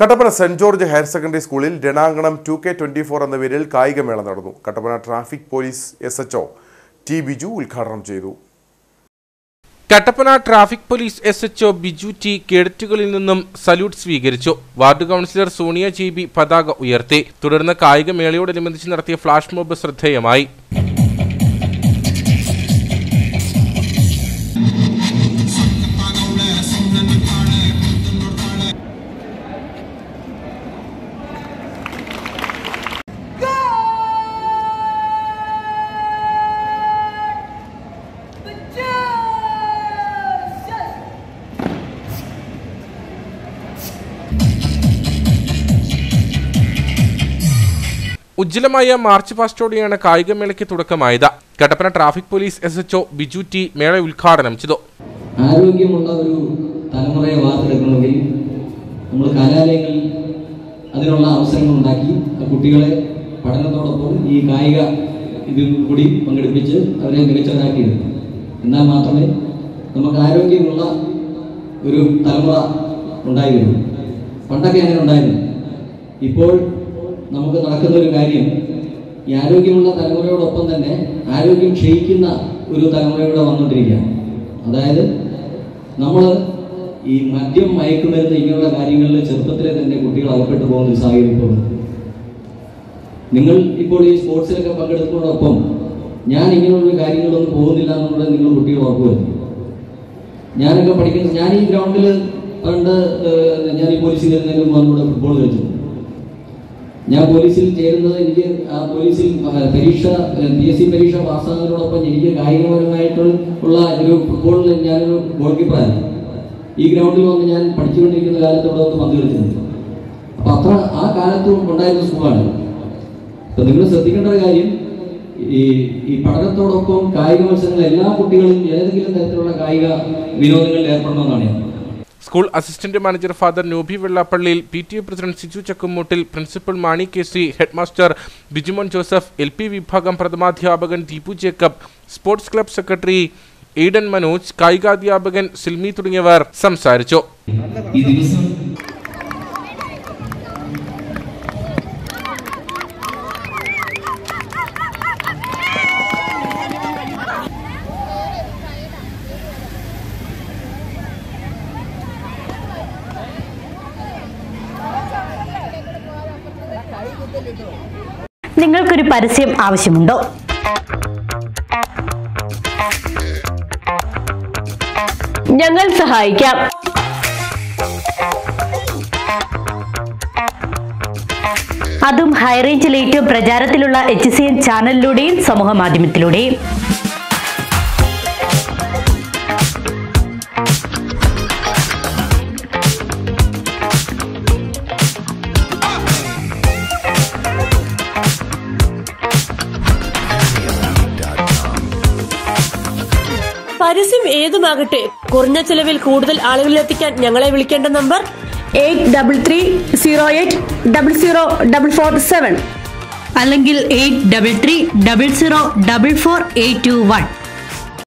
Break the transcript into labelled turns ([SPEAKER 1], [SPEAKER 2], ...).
[SPEAKER 1] Kattappana Saint George higher secondary സ്കൂളിൽ രണാങ്കണം two K twenty four എന്ന പേരിൽ കായികമേള നടന്നു Kattappana traffic police S H T Biju ഉദ്ഘാടനം ചെയ്തു
[SPEAKER 2] Kattappana traffic police S HO Biju T കേഡറ്റുകളിൽ നിന്നും സല്യൂട്ട് സ്വീകരിച്ചു ward councillor Sonia G B പതാക ഉയർത്തി തുടർന്ന് കായികമേളയോടനുബന്ധിച്ച് നടത്തിയ ഫ്ലാഷ് മോബ് ശ്രദ്ധേയമായി ഉജ്ജ്വലമായ മാർച്ച് പാസ്റ്റോടെയാണ് കായികമേളയ്ക്ക് തുടക്കമായത് Kattappana traffic police S HO Biju T മേള ഉദ്ഘാടനം ചെയ്തു
[SPEAKER 3] ആരോഗ്യമുള്ള ഒരു തലമുറയെ വാർത്തെടുക്കണമെങ്കിൽ നമ്മൾ കലാലയങ്ങളിൽ അതിനുള്ള അവസരങ്ങൾ ഉണ്ടാക്കി ആ കുട്ടികളെ പഠനത്തോടൊപ്പം ഈ കായിക ഇതിൽ കൂടി പങ്കെടുപ്പിച്ച് അവരെ മികച്ചവരാക്കിയെടുക്കും എന്നാൽ മാത്രമേ നമുക്ക് ആരോഗ്യമുള്ള ഒരു തലമുറ ഉണ്ടായി വരൂ പണ്ടൊക്കെ അങ്ങനെ ഉണ്ടായിരുന്നു ഇപ്പോൾ നമുക്ക് നടക്കുന്ന ഒരു കാര്യം ഈ ആരോഗ്യമുള്ള തലമുറയോടൊപ്പം തന്നെ ആരോഗ്യം ക്ഷയിക്കുന്ന ഒരു തലമുറയുടെ വന്നുകൊണ്ടിരിക്കുകയാണ് അതായത് നമ്മൾ ഈ മദ്യം മയക്കുമരുന്ന് ഇങ്ങനെയുള്ള കാര്യങ്ങളിൽ ചെറുപ്പത്തിലെ തന്നെ കുട്ടികൾ അകപ്പെട്ടു പോകുന്ന ഒരു സാഹചര്യം ഇപ്പോൾ ഉണ്ട്. നിങ്ങൾ ഇപ്പോൾ ഈ സ്പോർട്സിലൊക്കെ പങ്കെടുക്കുന്നതോടൊപ്പം ഞാൻ ഇങ്ങനെയുള്ള കാര്യങ്ങളൊന്നും പോകുന്നില്ല എന്നുള്ളത് നിങ്ങൾ കുട്ടികൾ ഉറപ്പുവരുന്നു ഞാനൊക്കെ പഠിക്കുന്ന ഞാൻ ഈ ഗ്രൗണ്ടിൽ പണ്ട് ഏഹ്, ഞാൻ ഈ പോലീസിൽ വരുന്നതിന് മുമ്പ് നമ്മുടെ ഫുട്ബോൾ കളിച്ചിട്ടുണ്ട് ഞാൻ പോലീസിൽ ചേരുന്നത് എനിക്ക് ആ പോലീസിൽ പ- പരീക്ഷ പി എസ് സി പരീക്ഷ പാസ്സാകുന്നതിനോടൊപ്പം എനിക്ക് കായികപരമായിട്ട് ഉള്ള ഒരു ഫുട്ബോളിൽ ഞാനൊരു ഗോൾ കീപ്പറായിരുന്നു ഈ ഗ്രൗണ്ടിൽ വന്ന് ഞാൻ പഠിച്ചുകൊണ്ടിരിക്കുന്ന കാലത്ത് ഇവിടെ വന്ന് പന്ത് കളിച്ചിട്ടുണ്ട് അപ്പൊ അത്ര ആ കാലത്തും ഉണ്ടായിരുന്ന സുഖമാണ് അപ്പൊ നിങ്ങൾ ശ്രദ്ധിക്കേണ്ട ഒരു കാര്യം ഈ ഈ പഠനത്തോടൊപ്പം കായിക മത്സരങ്ങൾ എല്ലാ കുട്ടികളും ഏതെങ്കിലും തരത്തിലുള്ള കായിക വിനോദങ്ങളിൽ ഏർപ്പെടണമെന്നാണ് ഞാൻ
[SPEAKER 2] school assistant manager father Nobi വെള്ളാപ്പള്ളിയിൽ P T A president Siju Chakkumoottil principal Mani K C headmaster Bijumon Joseph L P വിഭാഗം പ്രഥമാധ്യാപകൻ Deepu Jacob sports club secretary Eden Manoj കായികാധ്യാപകൻ സിൽമി തുടങ്ങിയവർ സംസാരിച്ചു
[SPEAKER 3] ഈ ദിവസം
[SPEAKER 4] നിങ്ങൾക്കൊരു പരസ്യം ആവശ്യമുണ്ടോ ഞങ്ങൾ സഹായിക്കാം അതും ഹൈറേഞ്ചിൽ ഏറ്റവും പ്രചാരത്തിലുള്ള എച്ച് സി എൻ ചാനലിലൂടെയും സമൂഹ മാധ്യമത്തിലൂടെയും
[SPEAKER 5] പരസ്യം ഏതുമാകട്ടെ കുറഞ്ഞ ചെലവിൽ കൂടുതൽ ആളുകളിലെത്തിക്കാൻ ഞങ്ങളെ വിളിക്കേണ്ട number
[SPEAKER 4] eight double three zero eight double zero double four seven അല്ലെങ്കിൽ eight double three double zero double four eight two one